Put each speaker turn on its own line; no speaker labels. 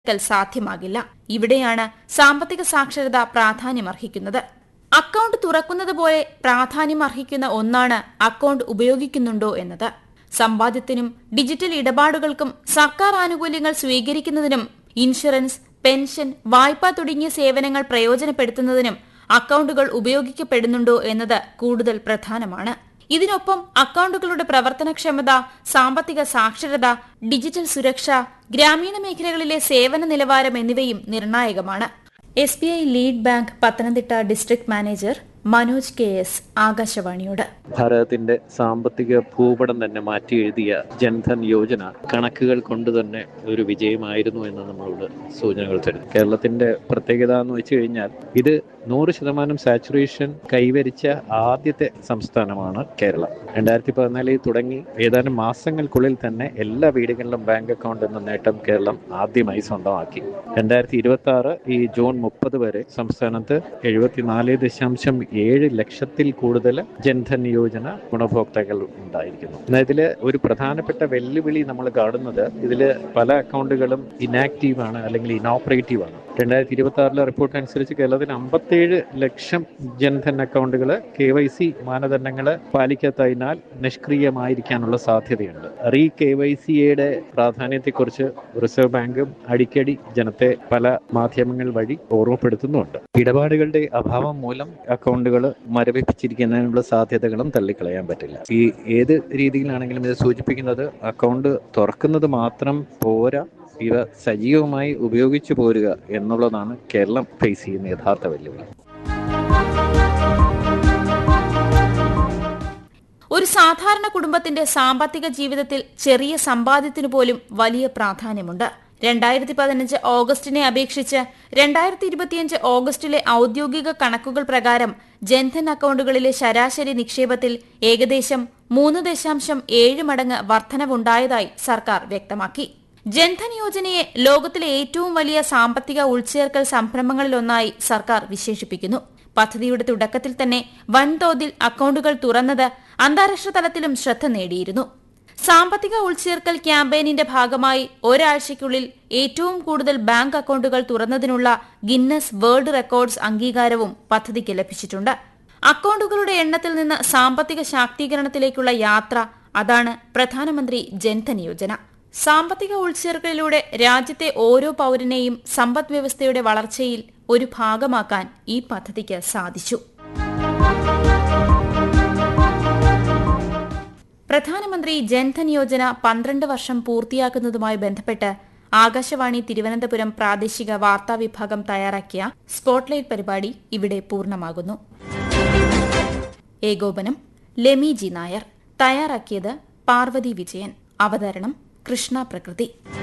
ക്കൽ സാധ്യമാകില്ല ഇവിടെയാണ് സാമ്പത്തിക സാക്ഷരത പ്രാധാന്യമർഹിക്കുന്നത് അക്കൗണ്ട് തുറക്കുന്നത് പോലെ പ്രാധാന്യമർഹിക്കുന്ന ഒന്നാണ് അക്കൗണ്ട് ഉപയോഗിക്കുന്നുണ്ടോ എന്നത് സമ്പാദ്യത്തിനും ഡിജിറ്റൽ ഇടപാടുകൾക്കും സർക്കാർ ആനുകൂല്യങ്ങൾ സ്വീകരിക്കുന്നതിനും ഇൻഷുറൻസ് പെൻഷൻ വായ്പ തുടങ്ങിയ സേവനങ്ങൾ പ്രയോജനപ്പെടുത്തുന്നതിനും അക്കൗണ്ടുകൾ ഉപയോഗിക്കപ്പെടുന്നുണ്ടോ എന്നത് കൂടുതൽ പ്രധാനമാണ് ഇതിനൊപ്പം അക്കൗണ്ടുകളുടെ പ്രവർത്തനക്ഷമത സാമ്പത്തിക സാക്ഷരത ഡിജിറ്റൽ സുരക്ഷ ഗ്രാമീണ മേഖലകളിലെ സേവന നിലവാരം എന്നിവയും നിർണായകമാണ് S B I lead bank Pathanamthitta district manager Manoj K S ആകാശവാണിയോട്
ഭാരതത്തിന്റെ സാമ്പത്തിക ഭൂപടം തന്നെ മാറ്റി എഴുതിയ ജൻധൻ യോജന കണക്കുകൾ കൊണ്ട് തന്നെ ഒരു വിജയമായിരുന്നു എന്ന് നമ്മളോട് സൂചനകൾ തരുന്നു കേരളത്തിന്റെ പ്രത്യേകത എന്ന് വെച്ച് കഴിഞ്ഞാൽ ഇത് നൂറ് ശതമാനം സാച്ചുറേഷൻ കൈവരിച്ച ആദ്യത്തെ സംസ്ഥാനമാണ് കേരളം രണ്ടായിരത്തി പതിനാലിൽ തുടങ്ങി ഏതാനും മാസങ്ങൾക്കുള്ളിൽ തന്നെ എല്ലാ വീടുകളിലും ബാങ്ക് അക്കൗണ്ട് എന്ന നേട്ടം കേരളം ആദ്യമായി സ്വന്തമാക്കി രണ്ടായിരത്തി ഇരുപത്തി ആറ് ഈ ജൂൺ മുപ്പത് വരെ സംസ്ഥാനത്ത് എഴുപത്തിനാല് ദശാംശം ഏഴ് ലക്ഷത്തിൽ കൂടുതൽ ജൻധൻ യോജന ഗുണഭോക്താക്കൾ ഉണ്ടായിരിക്കുന്നു എന്നാൽ ഇതിൽ ഒരു പ്രധാനപ്പെട്ട വെല്ലുവിളി നമ്മൾ കാണുന്നത് ഇതിൽ പല അക്കൗണ്ടുകളും ഇനാക്റ്റീവ് ആണ് അല്ലെങ്കിൽ ഇനോപ്പറേറ്റീവ് ആണ് രണ്ടായിരത്തി ഇരുപത്തി ആറിലെ റിപ്പോർട്ട് അനുസരിച്ച് കേരളത്തിൽ അമ്പത്തേഴ് ലക്ഷം ജൻധൻ അക്കൗണ്ടുകൾ കെ വൈ സി മാനദണ്ഡങ്ങൾ പാലിക്കാത്തതിനാൽ നിഷ്ക്രിയമായിരിക്കാനുള്ള സാധ്യതയുണ്ട് റീ കെ വൈ സിയുടെ പ്രാധാന്യത്തെക്കുറിച്ച് റിസർവ് ബാങ്കും അടിക്കടി ജനത്തെ പല മാധ്യമങ്ങൾ വഴി ഓർമ്മപ്പെടുത്തുന്നുണ്ട് ഇടപാടുകളുടെ അഭാവം മൂലം അക്കൗണ്ടുകൾ മരവിപ്പിച്ചിരിക്കുന്നതിനുള്ള സാധ്യതകളും തള്ളിക്കളയാൻ പറ്റില്ല ഈ ഏത് രീതിയിലാണെങ്കിലും ഇത് സൂചിപ്പിക്കുന്നത് അക്കൗണ്ട് തുറക്കുന്നത് മാത്രം പോരാ ഇവ സജീവമായി ഉപയോഗിച്ചു പോരുക എന്നുള്ളതാണ് കേരളം ഫേസ് ചെയ്യുന്ന യഥാർത്ഥ വെല്ലുവിളി
ഒരു സാധാരണ കുടുംബത്തിന്റെ സാമ്പത്തിക ജീവിതത്തിൽ ചെറിയ സമ്പാദ്യത്തിനു പോലും വലിയ പ്രാധാന്യമുണ്ട് രണ്ടായിരത്തി പതിനഞ്ച് ഓഗസ്റ്റിനെ അപേക്ഷിച്ച് രണ്ടായിരത്തി ഇരുപത്തിയഞ്ച് ഓഗസ്റ്റിലെ ഔദ്യോഗിക കണക്കുകൾ പ്രകാരം ജൻധൻ അക്കൗണ്ടുകളിലെ ശരാശരി നിക്ഷേപത്തിൽ ഏകദേശം മൂന്ന് ദശാംശം ഏഴ് മടങ്ങ് വർധനവുണ്ടായതായി സർക്കാർ വ്യക്തമാക്കി ജൻധൻ യോജനയെ ലോകത്തിലെ ഏറ്റവും വലിയ സാമ്പത്തിക ഉൾച്ചേർക്കൽ സംരംഭങ്ങളിലൊന്നായി സർക്കാർ വിശേഷിപ്പിക്കുന്നു പദ്ധതിയുടെ തുടക്കത്തിൽ തന്നെ വൻതോതിൽ അക്കൗണ്ടുകൾ തുറന്നത് അന്താരാഷ്ട്ര തലത്തിലും ശ്രദ്ധ നേടിയിരുന്നു സാമ്പത്തിക ഉൾച്ചേർക്കൽ ക്യാമ്പയിനിന്റെ ഭാഗമായി ഒരാഴ്ചയ്ക്കുള്ളിൽ ഏറ്റവും കൂടുതൽ ബാങ്ക് അക്കൗണ്ടുകൾ തുറന്നതിനുള്ള ഗിന്നസ് വേൾഡ് റെക്കോർഡ്സ് അംഗീകാരവും പദ്ധതിക്ക് ലഭിച്ചിട്ടുണ്ട് അക്കൗണ്ടുകളുടെ എണ്ണത്തിൽ നിന്ന് സാമ്പത്തിക ശാക്തീകരണത്തിലേക്കുള്ള യാത്ര അതാണ് പ്രധാനമന്ത്രി ജൻധൻ യോജന സാമ്പത്തിക ഉൾച്ചേർക്കലിലൂടെ രാജ്യത്തെ ഓരോ പൌരനെയും സമ്പദ് വ്യവസ്ഥയുടെ വളർച്ചയിൽ ഒരു ഭാഗമാക്കാൻ ഈ പദ്ധതിക്ക് സാധിച്ചു പ്രധാനമന്ത്രി ജൻധൻ യോജന പന്ത്രണ്ട് വർഷം പൂർത്തിയാക്കുന്നതുമായി ബന്ധപ്പെട്ട് ആകാശവാണി തിരുവനന്തപുരം പ്രാദേശിക വാർത്താ വിഭാഗം തയ്യാറാക്കിയ സ്പോട്ട്ലൈറ്റ് പരിപാടി ഇവിടെ പൂർണ്ണമാകുന്നു ഏകോപനം ലെമി ജി നായർ തയ്യാറാക്കിയത് പാർവതി വിജയൻ അവതരണം കൃഷ്ണ പ്രകൃതി